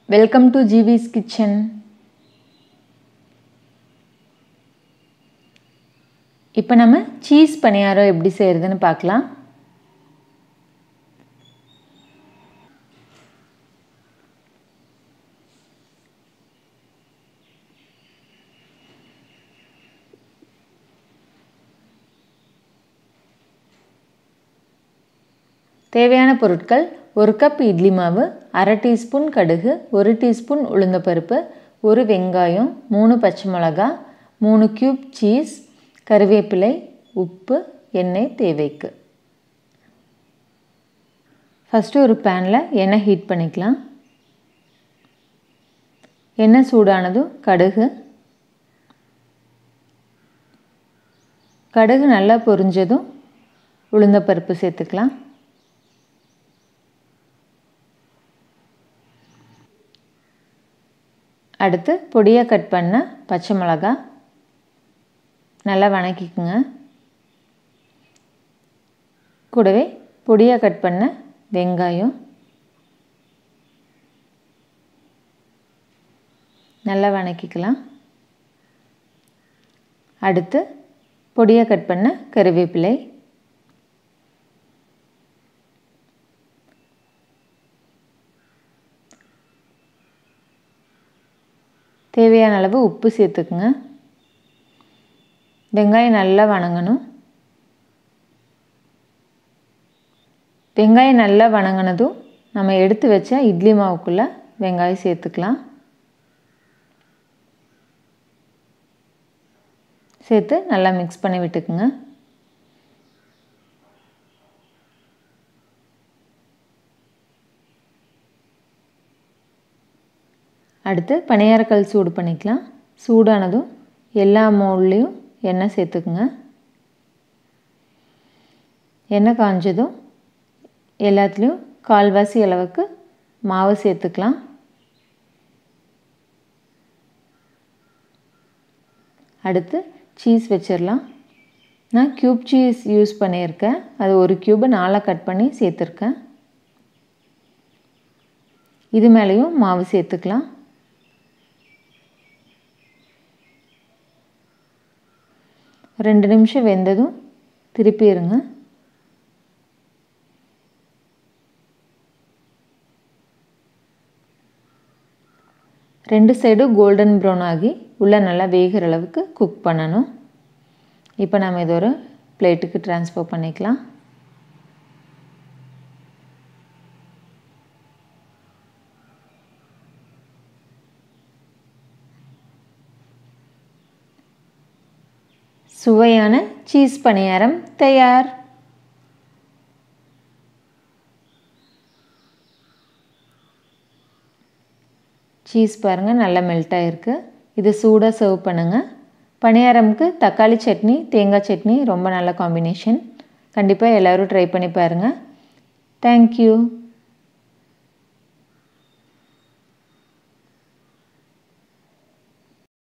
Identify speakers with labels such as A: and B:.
A: welcome to ஜிவிஸ் kitchen இப்போ நம்ம cheese பணியாரம் எப்படி செய்கிறதுன்னு பார்க்கலாம் தேவையான பொருட்கள் ஒரு கப் இட்லி மாவு அரை டீஸ்பூன் கடுகு ஒரு டீஸ்பூன் உளுந்தப்பருப்பு ஒரு வெங்காயம் மூணு பச்சை மிளகா மூணு க்யூப் சீஸ் கருவேப்பிலை உப்பு எண்ணெய் தேவைக்கு ஃபஸ்ட்டு ஒரு பேனில் எண்ணெய் ஹீட் பண்ணிக்கலாம் எண்ணெய் சூடானதும் கடுகு கடுகு நல்லா பொரிஞ்சதும் உளுந்தப்பருப்பு சேர்த்துக்கலாம் அடுத்து பொடியாக கட் பண்ண பச்சை மிளகா நல்லா வணக்கிக்குங்க கூடவே பொடியாக கட் பண்ண வெங்காயம் நல்லா வணக்கிக்கலாம் அடுத்து பொடியாக கட் பண்ண கருவேப்பிலை தேவையான அளவு உப்பு சேர்த்துக்குங்க வெங்காயம் நல்லா வணங்கணும் வெங்காயம் நல்லா வணங்கினதும் நம்ம எடுத்து வச்ச இட்லி மாவுக்குள்ளே வெங்காயம் சேர்த்துக்கலாம் சேர்த்து நல்லா மிக்ஸ் பண்ணி விட்டுக்குங்க அடுத்து பணியாரக்கல் சூடு பண்ணிக்கலாம் சூடானதும் எல்லா மோல்லையும் எண்ணெய் சேர்த்துக்குங்க எண்ணெய் காஞ்சதும் எல்லாத்துலேயும் கால்வாசி அளவுக்கு மாவு சேர்த்துக்கலாம் அடுத்து சீஸ் வச்சிடலாம் நான் க்யூப் சீஸ் யூஸ் பண்ணியிருக்கேன் அது ஒரு க்யூபை நாளாக கட் பண்ணி சேர்த்துருக்கேன் இது மேலேயும் மாவு சேர்த்துக்கலாம் ரெண்டு நிமிஷம் வெந்ததும் திருப்பிடுங்க ரெண்டு சைடும் கோல்டன் ப்ரௌன் ஆகி உள்ளே நல்லா வேகிற அளவுக்கு குக் பண்ணணும் இப்போ நம்ம இதை ஒரு பிளேட்டுக்கு ட்ரான்ஸ்ஃபர் பண்ணிக்கலாம் சுவையான சீஸ் பணியாரம் தயார் சீஸ் பாருங்கள் நல்லா மெல்ட் ஆகிருக்கு இது சூடாக சர்வ் பண்ணுங்கள் பணியாரமுக்கு தக்காளி சட்னி தேங்காய் சட்னி ரொம்ப நல்ல காம்பினேஷன் கண்டிப்பாக எல்லோரும் ட்ரை பண்ணி பாருங்கள் தேங்க்யூ